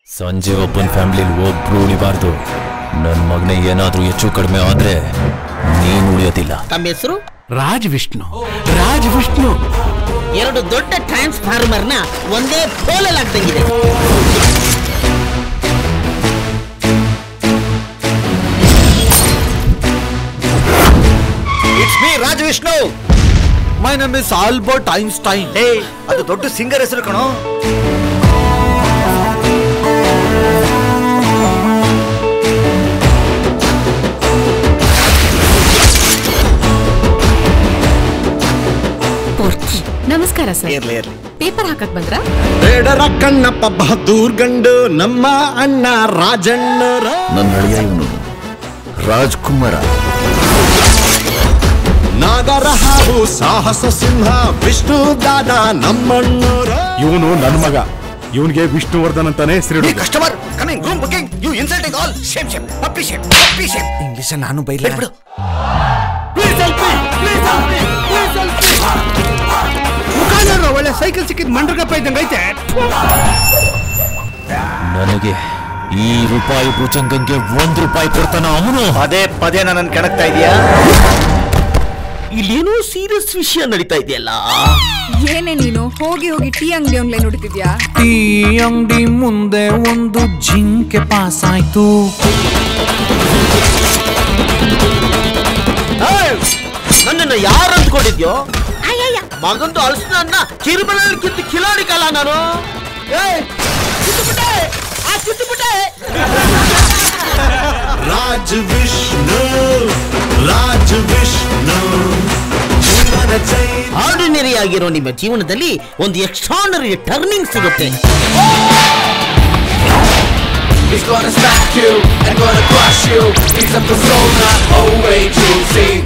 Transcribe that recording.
ಸಂಜೆ ಒಬ್ಬನ ಫ್ಯಾಮಿಲಿಲಿ ಒಬ್ರು ಉಳಿಬಾರ್ದು ನನ್ನ ಮಗನೇ ಏನಾದ್ರೂ ಹೆಚ್ಚು ಕಡಿಮೆ ಆದ್ರೆ ನೀನು ಉಳಿಯೋದಿಲ್ಲ ತಮ್ಮ ಹೆಸರು ರಾಜ್ ವಿಷ್ಣು ರಾಜ್ ವಿಷ್ಣು ಎರಡು ದೊಡ್ಡ ಟ್ರಾನ್ಸ್ಫಾರ್ಮರ್ನ ಒಂದೇ ಪೋಲಲ್ಲಿ ಆಗ್ದಂಗಿದೆ it's me Raja Vishnu my name is Albert Einstein ಲೇ ಅದು ದೊಡ್ಡ ಸಿಂಗರ್ ಹೆಸರು ಕಣೋ ಪೂರ್ತಿ ನಮಸ್ಕಾರ ಸರ್ ಇರ್ಲಿ ಇರ್ಲಿ ಪೇಪರ್ ಹಾಕಕ್ ಬಂದ್ರಾ ಬೇಡರ ಕಣ್ಣಪ್ಪ ಬಹದ್ದೂರ್ ಗಂಡು ನಮ್ಮ ಅಣ್ಣ ರಾಜಣ್ಣರ ನನ್ನ ಅಳಿಯ ಇವನು ರಾಜ್ಕುಮಾರ ನಾಗರ ಹಾವು ಸಾಹಸ ಸಿಂಹ ವಿಷ್ಣು ದಾದ ನಮ್ಮಣ್ಣರ ಇವನು ನನ್ನ ಮಗ ಇವನ್ಗೆ ವಿಷ್ಣುವರ್ಧನ್ ಅಂತಾನೆ ಹೆಸರಿಡು customer coming room booking you insulting all shame shame puppy shame puppy shame English ನಾನು ಬೈಲ ಬಿಡು ಒಳ್ಳೆ ಸೈಕಲ್ ಸಿಕ್ಕಿದ್ ಮಂಡ್ರಗಪ್ಪ ಇದ್ದಂಗೆ ಐತೆ ನನಗೆ ಈ ರೂಪಾಯಿ ಭುಜಂಗಂಗೆ ಒಂದ್ ರೂಪಾಯಿ ಕೊಡ್ತಾನ ಅವನು ಪದೇ ಪದೇ ನನ್ನ ಕೆಣಕ್ತಾ ಇದೀಯಾ ಇಲ್ಲೇನೋ ಸೀರಿಯಸ್ ವಿಷಯ ನಡೀತಾ ಇದೆಯಲ್ಲ ಏನೇ ನೀನು ಹೋಗಿ ಹೋಗಿ ಟೀ ಅಂಗಡಿ ಆನ್ಲೈನ್ ನೋಡ್ತಿದ್ಯಾ ಈ ಅಂಗಡಿ ಮುಂದೆ ಒಂದು ಜಿಂಕೆ ಪಾಸ್ ಆಯ್ತು ನನ್ನನ್ನು ಯಾರು ಅಂದ್ಕೊಂಡಿದ್ಯೋ ಮಗಂದು ಅಲ್ಸನ್ನ ಕಿರುಬಲಲ್ಲಿ ಕಿತ್ತು ಕಿಲಾಡಿ ಕಾಲ ನಾನು ಏಯ್, ಕಿತ್ತುಬಿಟ್ಟೆ! ಆ, ಕಿತ್ತುಬಿಟ್ಟೆ! ರಾಜ ವಿಷ್ಣು ರಾಜ ವಿಷ್ಣು ಜೀವನ ಚೈತ್ರ ಆರ್ಡಿನರಿ ಆಗಿರೋ ನಿಮ್ಮ ಜೀವನದಲ್ಲಿ ಒಂದು ಎಕ್ಸ್ಟ್ರಾನರಿ ಟರ್ನಿಂಗ್ ಸಿಗುತ್ತೆ He's gonna smack you and gonna crush you. He's a persona, always choosing.